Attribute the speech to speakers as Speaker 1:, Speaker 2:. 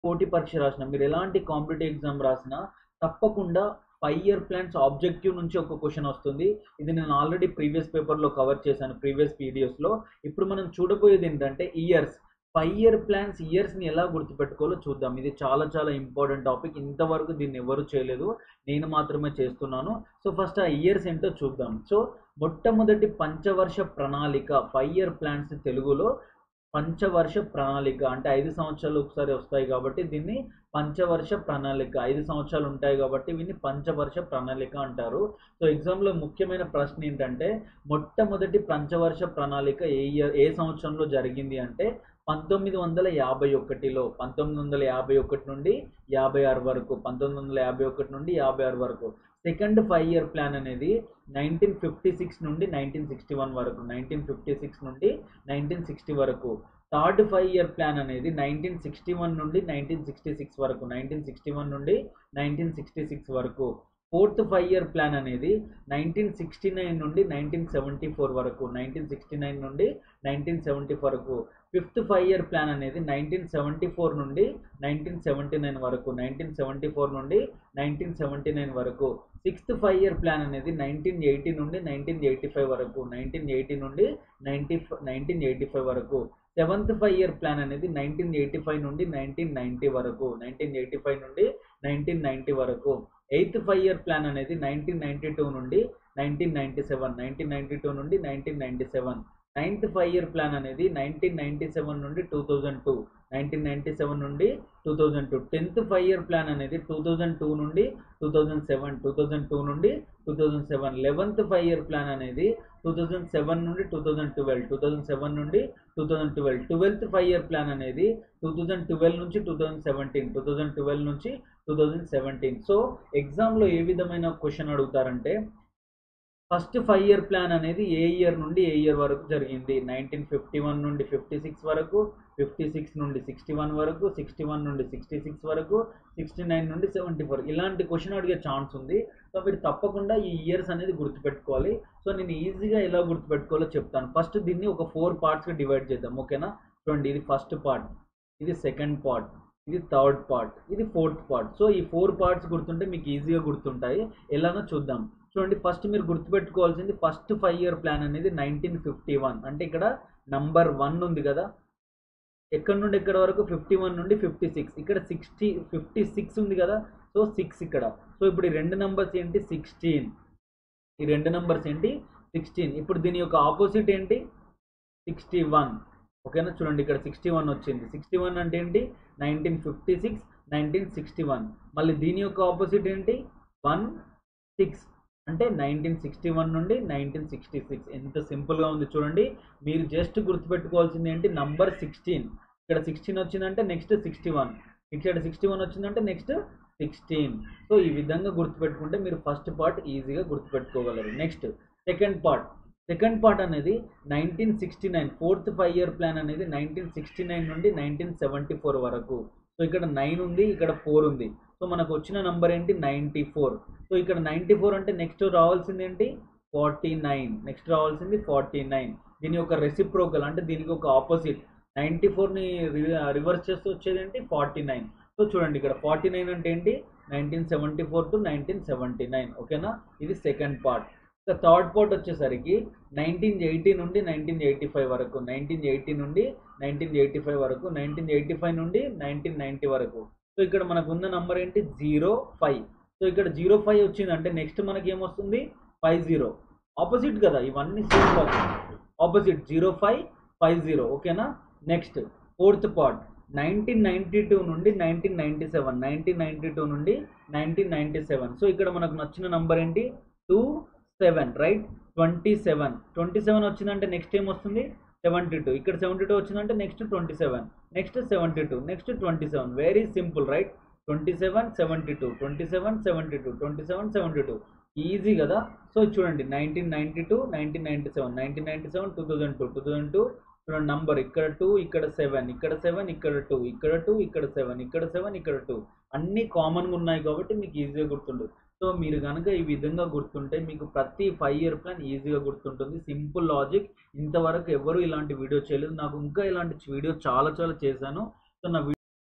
Speaker 1: పోటీ పరీక్ష రాసినా మీరు ఎలాంటి కాంపిటేటివ్ ఎగ్జామ్ రాసినా తప్పకుండా ఫైవ్ ఇయర్ ప్లాన్స్ ఆబ్జెక్టివ్ నుంచి ఒక క్వశ్చన్ వస్తుంది ఇది నేను ఆల్రెడీ ప్రీవియస్ పేపర్లో కవర్ చేశాను ప్రీవియస్ పీడిఎఫ్స్లో ఇప్పుడు మనం చూడబోయేది ఏంటంటే ఇయర్స్ ఫైవ్ ఇయర్ ప్లాన్స్ ఇయర్స్ని ఎలా గుర్తుపెట్టుకోవాలో చూద్దాం ఇది చాలా చాలా ఇంపార్టెంట్ టాపిక్ ఇంతవరకు దీన్ని ఎవరు చేయలేదు నేను మాత్రమే చేస్తున్నాను సో ఫస్ట్ ఆ ఇయర్స్ ఏంటో చూద్దాం సో మొట్టమొదటి పంచవర్ష ప్రణాళిక ఫైవ్ ఇయర్ ప్లాన్స్ తెలుగులో పంచవర్ష ప్రణాళిక అంటే ఐదు సంవత్సరాలు ఒకసారి వస్తాయి కాబట్టి దీన్ని పంచవర్ష ప్రణాళిక ఐదు సంవత్సరాలు ఉంటాయి కాబట్టి వీన్ని పంచవర్ష ప్రణాళిక అంటారు సో ఎగ్జామ్లో ముఖ్యమైన ప్రశ్న ఏంటంటే మొట్టమొదటి పంచవర్ష ప్రణాళిక ఏ ఇయర్ ఏ సంవత్సరంలో జరిగింది అంటే పంతొమ్మిది వందల యాభై ఒకటిలో పంతొమ్మిది వందల యాభై ఒకటి నుండి యాభై ఆరు వరకు పంతొమ్మిది వందల యాభై ఒకటి నుండి యాభై ఆరు వరకు సెకండ్ ఫైవ్ ఇయర్ ప్లాన్ అనేది నైన్టీన్ ఫిఫ్టీ సిక్స్ నుండి నైన్టీన్ సిక్స్టీ వన్ వరకు నైన్టీన్ ఫిఫ్టీ సిక్స్ నుండి నైన్టీన్ సిక్స్టీ వరకు థర్డ్ ఫైవ్ ఇయర్ ప్లాన్ అనేది నైన్టీన్ సిక్స్టీ వన్ నుండి నైన్టీన్ సిక్స్టీ సిక్స్ వరకు నైన్టీన్ సిక్స్టీ వన్ నుండి నైన్టీన్ సిక్స్టీ సిక్స్ వరకు ఫోర్త్ ఫైవ్ ఇయర్ ప్లాన్ అనేది నైన్టీన్ సిక్స్టీ నైన్ నుండి నైన్టీన్ సెవెంటీ ఫోర్ వరకు నైన్టీన్ సిక్స్టీ నైన్ నుండి నైన్టీన్ సెవెంటీ వరకు ఫిఫ్త్ ఫైవ్ ఇయర్ ప్లాన్ అనేది నైన్టీన్ సెవెంటీ ఫోర్ నుండి నైన్టీన్ సెవెంటీ నైన్ వరకు నైన్టీన్ సెవెంటీ ఫోర్ నుండి నైన్టీన్ సెవెంటీ నైన్ వరకు సిక్స్త్ ఫైవ్ ఇయర్ ప్లాన్ అనేది నైన్టీన్ ఎయిటీ నుండి నైన్టీన్ ఎయిటీ ఫైవ్ వరకు నైన్టీన్ ఎయిటీ నుండి నైన్టీ నైన్టీన్ ఎయిటీ ఫైవ్ వరకు సెవెంత్ ఫైవ్ ఇయర్ ప్లాన్ అనేది నైన్టీన్ ఎయిటీ ఫైవ్ నుండి నైన్టీన్ నైంటీ వరకు నైన్టీన్ ఎయిటీ ఫైవ్ నుండి నైన్టీన్ నైంటీ వరకు ఎయిత్ ఫైవ్ ఇయర్ ప్లాన్ అనేది నైన్టీన్ నైంటీ టూ నుండి nineteen ninety seven nineteen ninety two నుండి nineteen ninety seven ninth five year plan అనేది nineteen ninety seven నుండి two thousand two nineteen ninety seven నుండి two thousand two tenth five year plan అనేది two thousand two నుండి two thousand seven two thousand two నుండి two thousand seven eleventh five year plan అనేది two thousand seven నుండి two thousand twelve two thousand seven నుండి two thousand twelve twelfth five year plan అనేది two thousand twelve నుంచి two thousand seventeen two thousand twelve నుంచి two thousand seventeen so ఎగ్జామ్లో ఏ విధమైన question అడుగుతారంటే ఫస్ట్ ఫైవ్ ఇయర్ ప్లాన్ అనేది ఏ ఇయర్ నుండి ఏ ఇయర్ వరకు జరిగింది నైన్టీన్ ఫిఫ్టీ వన్ నుండి ఫిఫ్టీ సిక్స్ వరకు ఫిఫ్టీ సిక్స్ నుండి సిక్స్టీ వన్ వరకు సిక్స్టీ వన్ నుండి సిక్స్టీ సిక్స్ వరకు సిక్స్టీ నైన్ నుండి సెవెంటీ ఫోర్ ఇలాంటి క్వశ్చన్ అడిగే ఛాన్స్ ఉంది సో మీరు తప్పకుండా ఈ ఇయర్స్ అనేది గుర్తుపెట్టుకోవాలి సో నేను ఈజీగా ఎలా గుర్తుపెట్టుకోవాలో చెప్తాను ఫస్ట్ దీన్ని ఒక ఫోర్ పార్ట్స్గా డివైడ్ చేద్దాం ఓకేనా చూడండి ఇది ఫస్ట్ పార్ట్ ఇది సెకండ్ పార్ట్ ఇది థర్డ్ పార్ట్ ఇది ఫోర్త్ పార్ట్ సో ఈ ఫోర్ పార్ట్స్ గుర్తుంటే మీకు ఈజీగా గుర్తుంటాయి ఎలానో చూద్దాం చూడండి ఫస్ట్ మీరు గుర్తుపెట్టుకోవాల్సింది ఫస్ట్ ఫైవ్ ఇయర్ ప్లాన్ అనేది నైన్టీన్ ఫిఫ్టీ వన్ అంటే ఇక్కడ నంబర్ వన్ ఉంది కదా ఎక్కడ నుండి ఎక్కడ వరకు ఫిఫ్టీ వన్ నుండి ఫిఫ్టీ సిక్స్ ఇక్కడ సిక్స్టీ ఫిఫ్టీ సిక్స్ ఉంది కదా సో సిక్స్ ఇక్కడ సో ఇప్పుడు ఈ రెండు నెంబర్స్ ఏంటి సిక్స్టీన్ ఈ రెండు నెంబర్స్ ఏంటి సిక్స్టీన్ ఇప్పుడు దీని యొక్క ఆపోజిట్ ఏంటి సిక్స్టీ వన్ ఓకేనా చూడండి ఇక్కడ సిక్స్టీ వన్ వచ్చింది సిక్స్టీ వన్ అంటే ఏంటి nineteen fifty six nineteen sixty one మళ్ళీ దీని యొక్క ఆపోజిట్ ఏంటి వన్ సిక్స్ అంటే నైన్టీన్ సిక్స్టీ వన్ నుండి నైన్టీన్ సిక్స్టీ సిక్స్ ఎంత సింపుల్గా ఉంది చూడండి మీరు జస్ట్ గుర్తుపెట్టుకోవాల్సింది ఏంటి నంబర్ సిక్స్టీన్ ఇక్కడ సిక్స్టీన్ వచ్చిందంటే నెక్స్ట్ సిక్స్టీ వన్ ఇక్కడ సిక్స్టీ వన్ వచ్చిందంటే నెక్స్ట్ సిక్స్టీన్ సో ఈ విధంగా గుర్తుపెట్టుకుంటే మీరు ఫస్ట్ పార్ట్ ఈజీగా గుర్తుపెట్టుకోగలరు next second part second part అనేది nineteen sixty nine fourth five year plan అనేది నైన్టీన్ సిక్స్టీ నైన్ నుండి నైన్టీన్ సెవెంటీ ఫోర్ వరకు సో ఇక్కడ నైన్ ఉంది ఇక్కడ ఫోర్ ఉంది సో మనకు వచ్చిన నంబర్ ఏంటి నైంటీ ఫోర్ సో ఇక్కడ నైంటీ ఫోర్ అంటే నెక్స్ట్ రావాల్సింది ఏంటి ఫార్టీ నైన్ నెక్స్ట్ రావాల్సింది ఫార్టీ నైన్ దీని యొక్క రెసిప్రోకల్ అంటే దీనికి ఒక ఆపోజిట్ నైంటీ ఫోర్ని రివర్స్ చేస్తూ వచ్చేది ఏంటి ఫార్టీ నైన్ సో చూడండి ఇక్కడ ఫార్టీ నైన్ అంటే ఏంటి nineteen seventy four to nineteen seventy nine ఓకేనా ఇది సెకండ్ పార్ట్ ఇక థర్డ్ పార్ట్ వచ్చేసరికి నైన్టీన్ ఎయిటీ నుండి నైన్టీన్ ఎయిటీ ఫైవ్ వరకు నైన్టీన్ ఎయిటీ నుండి నైన్టీన్ ఎయిటీ ఫైవ్ వరకు నైన్టీన్ ఎయిటీ ఫైవ్ నుండి నైన్టీన్ నైంటీ వరకు సో ఇక్కడ మనకు ఉన్న నంబర్ ఏంటి జీరో ఫైవ్ సో ఇక్కడ జీరో ఫైవ్ వచ్చింది అంటే నెక్స్ట్ మనకి ఏమొస్తుంది ఫైవ్ జీరో ఆపోజిట్ కదా ఇవన్నీ same opposite zero five five zero ఓకేనా next fourth part nineteen ninety two నుండి nineteen ninety seven nineteen ninety two నుండి నైన్టీన్ నైంటీ సెవెన్ సో ఇక్కడ మనకు నచ్చిన నంబర్ ఏంటి two seven right twenty seven twenty seven వచ్చిందంటే నెక్స్ట్ ఏం వస్తుంది సెవెంటీ టూ ఇక్కడ సెవెంటీ టూ వచ్చిందంటే next twenty seven next seventy two next twenty seven very simple right twenty seven seventy two twenty seven seventy two twenty seven seventy two easy కదా so చూడండి nineteen ninety two nineteen ninety seven nineteen ninety seven two thousand two two thousand two చూడండి number ఇక్కడ two ఇక్కడ seven ఇక్కడ seven ఇక్కడ two ఇక్కడ two ఇక్కడ seven ఇక్కడ సెవెన్ ఇక్కడ టూ అన్నీ కామన్గా ఉన్నాయి కాబట్టి మీకు ఈజీగా గుర్తుంటుంది సో మీరు కనుక ఈ విధంగా గుర్తుంటే మీకు ప్రతి ఫైవ్ ఇయర్ ప్లాన్ ఈజీగా గుర్తుంటుంది సింపుల్ లాజిక్ ఇంతవరకు ఎవరు ఇలాంటి వీడియో చేయలేదు నాకు ఇంకా ఇలాంటి వీడియో చాలా చాలా చేశాను సో నా